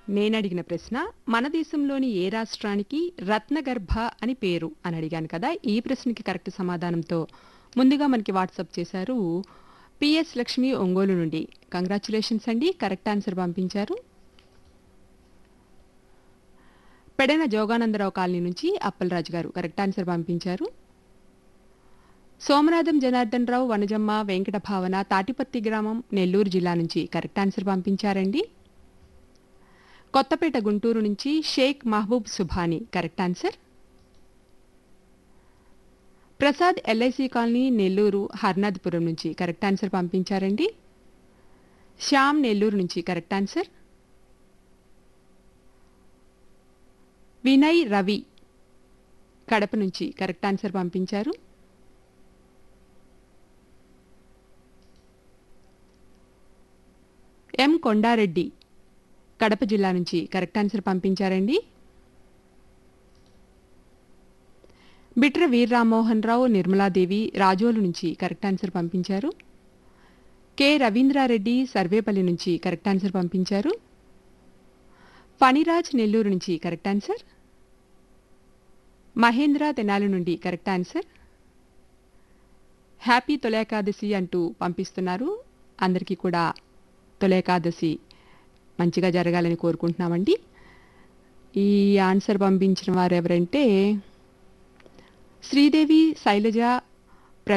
నేను అడిగిన ప్రశ్న మన దేశంలోని ఏ రాష్ట్రానికి రత్నగర్భ అని పేరు అని అడిగాను కదా ఈ ప్రశ్నకి కరెక్ట్ సమాధానంతో ముందుగా మనకి వాట్సాప్ చేశారు పిఎస్ లక్ష్మి ఒంగోలు నుండి కంగ్రాచులేషన్స్ అండి కరెక్ట్ ఆన్సర్ పంపించారు పెడన జోగానందరావు కాలనీ నుంచి అప్పలరాజు గారు కరెక్ట్ ఆన్సర్ పంపించారు సోమనాథం జనార్దన్ రావు వనజమ్మ వెంకట భావన తాటిపత్తి గ్రామం నెల్లూరు జిల్లా నుంచి కరెక్ట్ ఆన్సర్ పంపించారండి కొత్తపేట గుంటూరు నుంచి Sheikh Mahaboob Subhani correct answer Prasad LIC colony Nellore Harnathapuram నుంచి కరెక్ట్ ఆన్సర్ పంపించారండి శ్యామ్ నెల్లూరు నుంచి కరెక్ట్ ఆన్సర్ వినయ్ రవి కడప నుంచి కరెక్ట్ ఆన్సర్ పంపించారు ఎం కొండారెడ్డి కడప జిల్లా నుంచి కరెక్ట్ ఆన్సర్ పంపించారండి బిట్ర వీర్ రామ్మోహన్ రావు నిర్మలాదేవి రాజోలు నుంచి కరెక్ట్ ఆన్సర్ పంపించారు కె రవీంద్రారెడ్డి సర్వేపల్లి నుంచి కరెక్ట్ ఆన్సర్ పంపించారు ఫణిరాజ్ నెల్లూరు నుంచి కరెక్ట్ ఆన్సర్ మహేంద్ర తెనాలి నుండి కరెక్ట్ ఆన్సర్ హ్యాపీ తొలేకాదశి అంటూ పంపిస్తున్నారు అందరికీ కూడా తొలేకాదశి మంచిగా జరగాలని కోరుకుంటున్నామండి ఈ ఆన్సర్ పంపించిన వారు ఎవరంటే శ్రీదేవి శైలజ